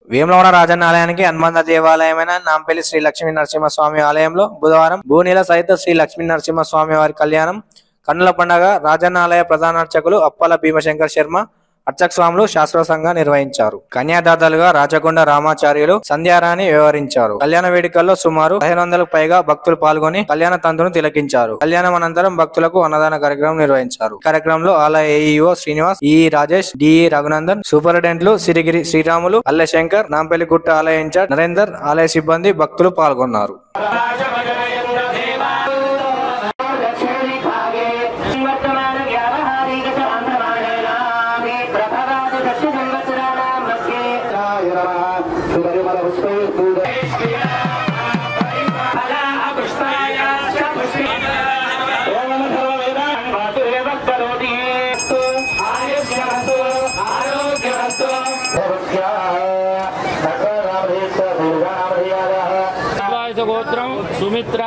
వేములవాడ రాజన్న ఆలయానికి హనుమంత దేవాలయమైన నాంపల్లి శ్రీ లక్ష్మీ నరసింహస్వామి ఆలయంలో బుధవారం భూనీల సహిత శ్రీ లక్ష్మీ నరసింహస్వామి వారి కళ్యాణం కన్నుల పండగ రాజన్న ఆలయ ప్రధాన అర్చకులు అప్పల భీమశంకర్ శర్మ అర్చక స్వాములు శాస్త్రోత్సంగా నిర్వహించారు కన్యాదాతలుగా రాచకొండ రామాచార్యులు సంధ్యారాణి వ్యవహరించారు కళ్యాణ వేడుకల్లో సుమారు పదిహేను వందలకు పైగా భక్తులు పాల్గొని కళ్యాణ తంతును తిలకించారు కళ్యాణం అనంతరం భక్తులకు అన్నదాన కార్యక్రమం నిర్వహించారు కార్యక్రమంలో ఆలయ AEO Srinivas E Rajesh DE Raghunandan సూపరింటెండెంట్లు సిరిగిరి శ్రీరాములు అల్లె శంకర్ నాంపల్లిగుట్ట ఆలయ ఇన్ఛార్జ్ నరేందర్ ఆలయ సిబ్బంది భక్తులు పాల్గొన్నారు वर्तमान व्यावहारिक सान्धमानेनापि प्रभवादि दश संवत्सराणां मध्ये फला पुष्पाय च पुष्पे वासुदेव करोति आयुष्यमस्तु आरोग्यमस्तु వాయుధ గోత్రం సుమిత్ర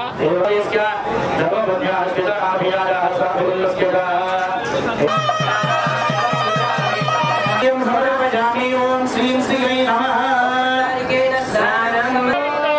ఓం శ్రీం శ్రీ నమ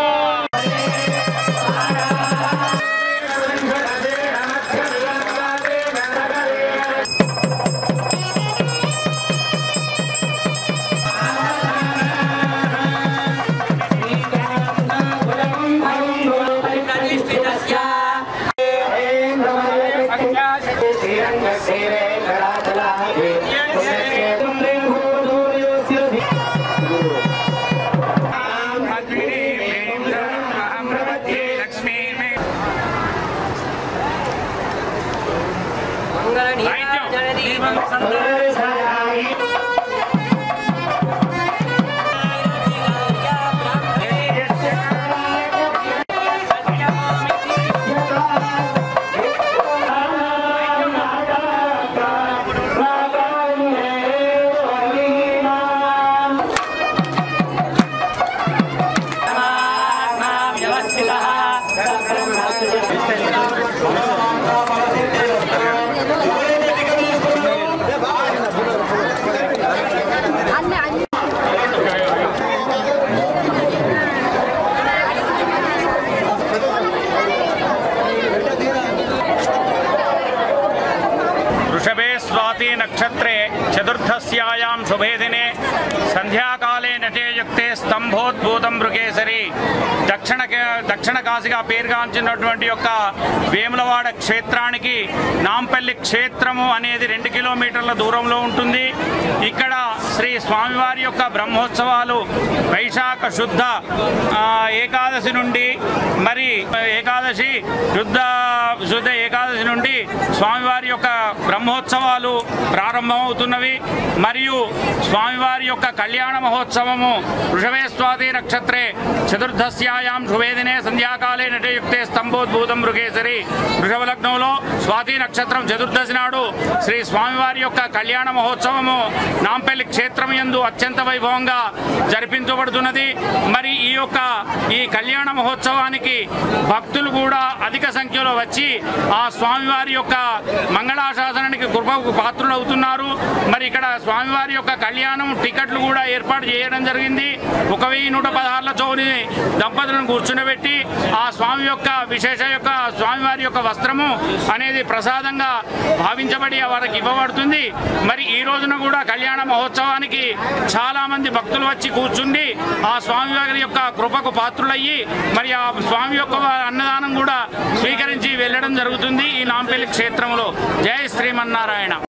వృషభే స్వాతి నక్షత్రే చతుర్థస్యాయాం శుభే దినే సంధ్యాకాలే నటేయుక్తే స్తంభోద్భూతం మృగేసరి దక్షిణ దక్షిణ కాశీగా పేరుగాంచినటువంటి యొక్క వేములవాడ క్షేత్రానికి నాంపల్లి క్షేత్రము అనేది రెండు కిలోమీటర్ల దూరంలో ఉంటుంది ఇక్కడ శ్రీ స్వామివారి యొక్క బ్రహ్మోత్సవాలు వైశాఖ శుద్ధ ఆ, ఏకాదశి నుండి మరి ఏకాదశి శుద్ధ శుద్ధ ఏకాదశి నుండి స్వామివారి యొక్క బ్రహ్మోత్సవాలు ప్రారంభమవుతున్నవి మరియు స్వామివారి యొక్క కళ్యాణ మహోత్సవము వృషభే స్వాతి నక్షత్రే చతుర్దశ్యాయాం శుభేదినే సంధ్యాకాలే నటయుక్తే స్తంభోద్భూతం మృగేసరి వృషభ లగ్నంలో స్వాతి నక్షత్రం చతుర్దశి నాడు శ్రీ స్వామివారి యొక్క కళ్యాణ మహోత్సవము నాంపల్లి క్షేత్రం యందు అత్యంత వైభవంగా జరిపించబడుతున్నది మరి ఈ యొక్క ఈ కళ్యాణ మహోత్సవానికి భక్తులు కూడా అధిక సంఖ్యలో వచ్చి ఆ స్వామివారి యొక్క మంగళాశాసనానికి కృపకు పాత్రులు అవుతున్నారు మరి ఇక్కడ స్వామివారి యొక్క కళ్యాణం టికెట్లు కూడా ఏర్పాటు చేయడం జరిగింది ఒక వెయ్యి నూట పదహారుల చౌని దంపతులను కూర్చుండబెట్టి ఆ స్వామి యొక్క విశేష యొక్క స్వామివారి యొక్క వస్త్రము అనేది ప్రసాదంగా భావించబడి వారికి ఇవ్వబడుతుంది మరి ఈ రోజున కూడా కళ్యాణ మహోత్సవానికి చాలా మంది భక్తులు వచ్చి కూర్చుండి ఆ స్వామివారి యొక్క కృపకు పాత్రులయ్యి మరి ఆ స్వామి యొక్క అన్నదానం కూడా స్వీకరించి వెళ్ళడం జరుగుతుంది ఈ నాంపల్లి క్షేత్రంలో జై శ్రీమన్నారాయణ